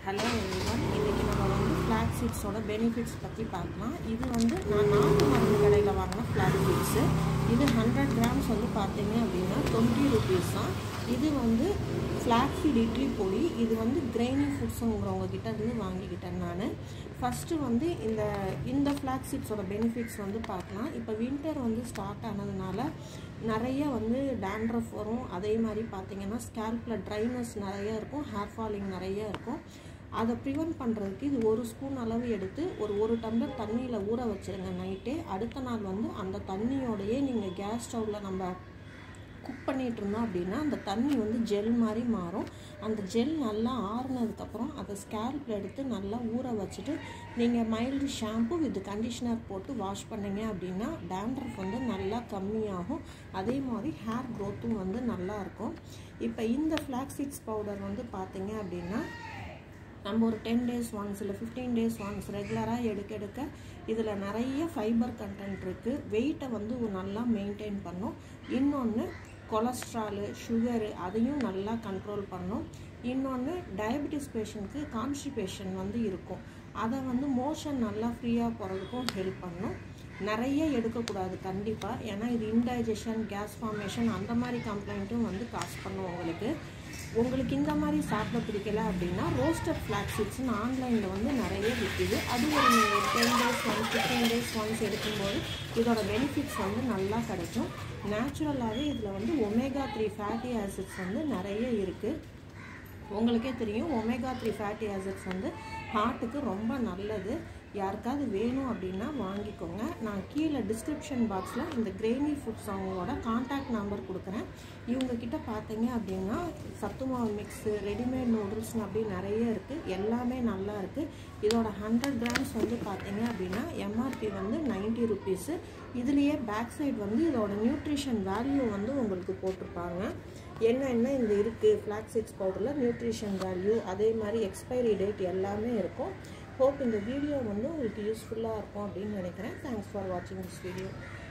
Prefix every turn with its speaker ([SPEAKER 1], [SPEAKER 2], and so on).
[SPEAKER 1] hello everyone இன்றைக்கி நம்ம வந்து ஃப்ளாக் சீட்ஸோட பெனிஃபிட்ஸ் பற்றி பார்க்கலாம் இது வந்து நான் நாட்டு மருந்து கடையில் வாங்கின ஃப்ளாக் சீட்ஸு இது ஹண்ட்ரட் கிராம்ஸ் வந்து பார்த்தீங்க அப்படின்னா டுவெண்ட்டி ருபீஸ் தான் இது வந்து ஃப்ளாக் சீட் இட்லி பொடி இது வந்து கிரெயினி ஃபுட்ஸுங்கிறவங்க கிட்ட இருந்து வாங்கிக்கிட்டேன் நான் ஃபஸ்ட்டு வந்து இந்த இந்த ஃப்ளாக் சீட்ஸோட பெனிஃபிட்ஸ் வந்து பார்க்கலாம் இப்போ வின்டர் வந்து ஸ்டார்ட் ஆனதுனால நிறைய வந்து டேண்ட்ரஃப் வரும் அதே மாதிரி பார்த்தீங்கன்னா ஸ்கேல்பில் ட்ரைனஸ் நிறைய இருக்கும் ஹேர் ஃபாலிங் நிறைய இருக்கும் அதை ப்ரிவெண்ட் பண்ணுறதுக்கு இது ஒரு ஸ்பூன் அளவு எடுத்து ஒரு ஒரு டம்ளர் தண்ணியில் ஊற வச்சுருங்க நைட்டே அடுத்த நாள் வந்து அந்த தண்ணியோடையே நீங்கள் கேஸ் ஸ்டவ்வில் நம்ம குக் பண்ணிகிட்டு இருந்தோம் அப்படின்னா அந்த தண்ணி வந்து ஜெல் மாதிரி மாறும் அந்த ஜெல் நல்லா ஆறுனதுக்கப்புறம் அதை ஸ்கேல்பில் எடுத்து நல்லா ஊற வச்சுட்டு நீங்கள் மைல்டு ஷாம்பு வித் கண்டிஷ்னர் போட்டு வாஷ் பண்ணீங்க அப்படின்னா டேண்ட்ரஃப் வந்து நல்லா கம்மியாகும் அதே மாதிரி ஹேர் க்ரோத்தும் வந்து நல்லாயிருக்கும் இப்போ இந்த ஃப்ளாக்ஸீட்ஸ் பவுடர் வந்து பார்த்தீங்க அப்படின்னா நம்ம ஒரு டென் டேஸ் ஒன்ஸ் இல்லை ஃபிஃப்டீன் டேஸ் ஒன்ஸ் ரெகுலராக எடுக்க எடுக்க இதில் நிறைய ஃபைபர் கண்டென்ட் இருக்குது வெயிட்டை வந்து நல்லா மெயின்டைன் பண்ணும் இன்னொன்று கொலஸ்ட்ராலு சுகரு அதையும் நல்லா கண்ட்ரோல் பண்ணும் இன்னொன்று டயபெட்டிஸ் பேஷண்ட்க்கு கான்ஸ்டிபேஷன் வந்து இருக்கும் அதை வந்து மோஷன் நல்லா ஃப்ரீயாக போகிறதுக்கும் ஹெல்ப் பண்ணும் நிறைய எடுக்கக்கூடாது கண்டிப்பாக ஏன்னா இது இன்டைஜஷன் கேஸ் ஃபார்மேஷன் அந்த மாதிரி கம்ப்ளைண்ட்டும் வந்து காசு பண்ணும் உங்களுக்கு உங்களுக்கு இந்த மாதிரி சாப்பிட பிடிக்கல அப்படின்னா ரோஸ்டட் ஃப்ளாக் சீட்ஸ்னு ஆன்லைனில் வந்து நிறைய விற்கிது அது ஒரு நீங்கள் ten days once fifteen days once எடுக்கும்போது இதோட பெனிஃபிட்ஸ் வந்து நல்லா கிடைக்கும் நேச்சுரலாகவே இதில் வந்து ஒமேகா த்ரீ ஃபேட்டி ஆசிட்ஸ் வந்து நிறைய இருக்குது உங்களுக்கே தெரியும் ஒமேகா த்ரீ ஃபேட்டி ஆசிட்ஸ் வந்து ஹார்ட்டுக்கு ரொம்ப நல்லது யாருக்காவது வேணும் அப்படின்னா வாங்கிக்கோங்க நான் கீழே டிஸ்கிரிப்ஷன் பாக்ஸில் இந்த கிரெயினி ஃபுட்ஸ் அவங்களோட காண்டாக்ட் நம்பர் கொடுக்குறேன் இவங்கக்கிட்ட பார்த்தீங்க அப்படின்னா சத்து மாவு மிக்ஸு ரெடிமேட் நூடுல்ஸ்னு அப்படி நிறைய இருக்குது எல்லாமே நல்லா இருக்குது இதோட ஹண்ட்ரட் கிராம்ஸ் வந்து பார்த்தீங்க அப்படின்னா எம்ஆர்பி வந்து நைன்ட்டி ருபீஸு இதுலேயே பேக் சைடு வந்து இதோட நியூட்ரிஷன் வேல்யூ வந்து உங்களுக்கு போட்டிருப்பாங்க என்னென்ன இந்த இருக்குது ஃப்ளாக்ஸீட்ஸ் பவுடரில் நியூட்ரிஷன் வேல்யூ அதே மாதிரி எக்ஸ்பைரி டேட் எல்லாமே இருக்கும் ஹோப் இந்த வீடியோ வந்து உங்களுக்கு யூஸ்ஃபுல்லாக இருக்கும் அப்படின்னு நினைக்கிறேன் தேங்க்ஸ் ஃபார் வாட்சிங் திஸ் வீடியோ